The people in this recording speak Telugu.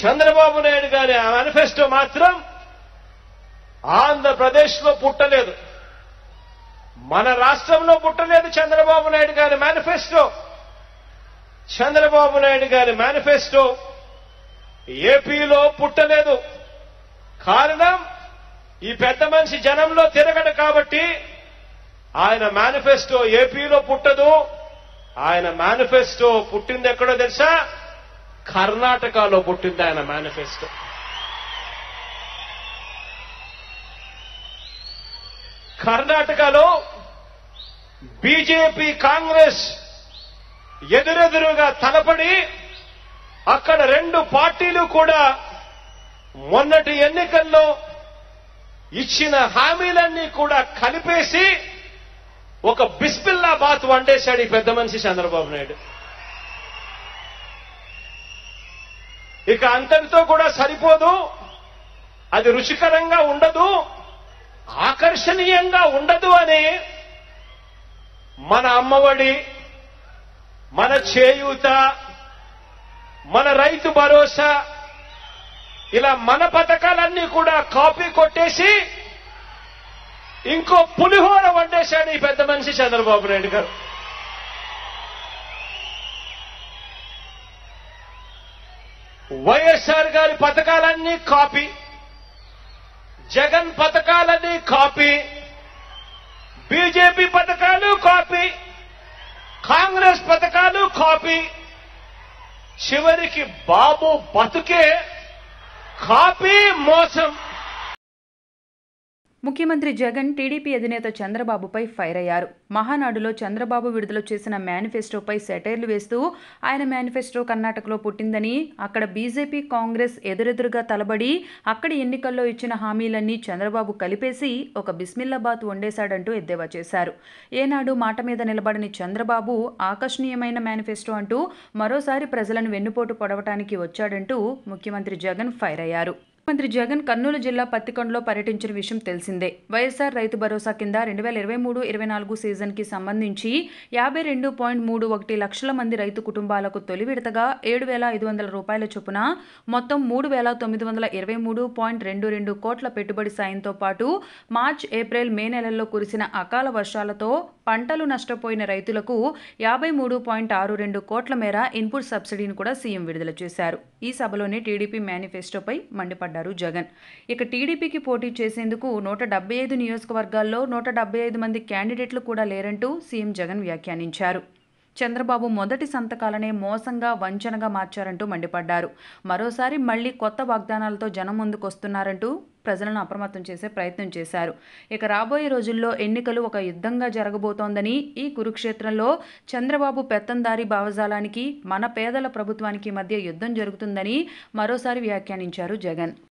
చంద్రబాబు నాయుడు గారి మేనిఫెస్టో మాత్రం ఆంధ్రప్రదేశ్లో పుట్టలేదు మన రాష్ట్రంలో పుట్టలేదు చంద్రబాబు నాయుడు గారి మేనిఫెస్టో చంద్రబాబు నాయుడు గారి మేనిఫెస్టో ఏపీలో పుట్టలేదు కారణం ఈ పెద్ద మనిషి జనంలో తిరగడు కాబట్టి ఆయన మేనిఫెస్టో ఏపీలో పుట్టదు ఆయన మేనిఫెస్టో పుట్టింది ఎక్కడో తెలుసా కర్ణాటకలో పుట్టింది ఆయన మేనిఫెస్టో కర్ణాటకలో బీజేపీ కాంగ్రెస్ ఎదురెదురుగా తలపడి అక్కడ రెండు పార్టీలు కూడా మొన్నటి ఎన్నికల్లో ఇచ్చిన హామీలన్నీ కూడా కలిపేసి ఒక బిస్మిల్లా బాత్ వండేశాడు ఈ పెద్ద మనిషి చంద్రబాబు నాయుడు ఇక అంతటితో కూడా సరిపోదు అది రుచికరంగా ఉండదు ఆకర్షణీయంగా ఉండదు అని మన అమ్మఒడి మన చేయూత మన రైతు భరోసా ఇలా మన పథకాలన్నీ కూడా కాపీ కొట్టేసి ఇంకో పులిహోర వండేశాడు ఈ పెద్ద మనిషి చంద్రబాబు నాయుడు గారు వైఎస్ఆర్ గారి పథకాలన్నీ కాపీ జగన్ పథకాలన్నీ కాపీ బీజేపీ పథకాలు కాపీ కాంగ్రెస్ పథకాలు కాపీ చివరికి బాబు బతుకే కాపీ మోసం ముఖ్యమంత్రి జగన్ టీడీపీ అధినేత చంద్రబాబుపై ఫైర్ అయ్యారు మహానాడులో చంద్రబాబు విడుదల చేసిన మేనిఫెస్టోపై సెటైర్లు వేస్తూ ఆయన మేనిఫెస్టో కర్ణాటకలో పుట్టిందని అక్కడ బీజేపీ కాంగ్రెస్ ఎదురెదురుగా తలబడి అక్కడి ఎన్నికల్లో ఇచ్చిన హామీలన్నీ చంద్రబాబు కలిపేసి ఒక బిస్మిల్లాబాత్ వండేశాడంటూ ఎద్దేవా చేశారు ఏనాడు మాట మీద నిలబడని చంద్రబాబు ఆకర్షణీయమైన మేనిఫెస్టో అంటూ మరోసారి ప్రజలను వెన్నుపోటు పొడవటానికి వచ్చాడంటూ ముఖ్యమంత్రి జగన్ ఫైర్ అయ్యారు ముఖ్యమంత్రి జగన్ కర్నూలు జిల్లా పత్తికొండలో పర్యటించిన విషయం తెలిసిందే వైఎస్ఆర్ రైతు భరోసా కింద రెండు వేల ఇరవై మూడు ఇరవై నాలుగు సీజన్కి సంబంధించి యాభై రెండు పాయింట్ మూడు ఒకటి లక్షల మంది రైతు కుటుంబాలకు తొలి విడతగా ఏడు వేల ఐదు వందల రూపాయల చొప్పున మొత్తం మూడు వేల తొమ్మిది వందల ఇరవై మూడు పాయింట్ రెండు రెండు కోట్ల పెట్టుబడి సాయంతో పాటు మార్చ్ ఏప్రిల్ మే నెలల్లో కురిసిన అకాల వర్షాలతో పంటలు నష్టపోయిన రైతులకు యాభై మూడు పాయింట్ ఆరు రెండు కోట్ల మేర ఇన్పుట్ సబ్సిడీని కూడా సీఎం విడుదల చేశారు ఈ సభలోనే టీడీపీ మేనిఫెస్టోపై మండిపడ్డారు జగన్ ఇక టీడీపీకి పోటీ చేసేందుకు నూట డెబ్బై ఐదు నియోజకవర్గాల్లో నూట డెబ్బై ఐదు మంది క్యాండిడేట్లు కూడా లేరంటూ సీఎం జగన్ వ్యాఖ్యానించారు చంద్రబాబు మొదటి సంతకాలనే మోసంగా వంచనగా మార్చారంటూ మండిపడ్డారు మరోసారి మళ్లీ కొత్త వాగ్దానాలతో జనం ముందుకొస్తున్నారంటూ ప్రజలను అప్రమత్తం చేసే ప్రయత్నం చేశారు ఇక రాబోయే రోజుల్లో ఎన్నికలు ఒక యుద్ధంగా జరగబోతోందని ఈ కురుక్షేత్రంలో చంద్రబాబు పెత్తందారీ భావజాలానికి మన పేదల ప్రభుత్వానికి మధ్య యుద్ధం జరుగుతుందని మరోసారి వ్యాఖ్యానించారు జగన్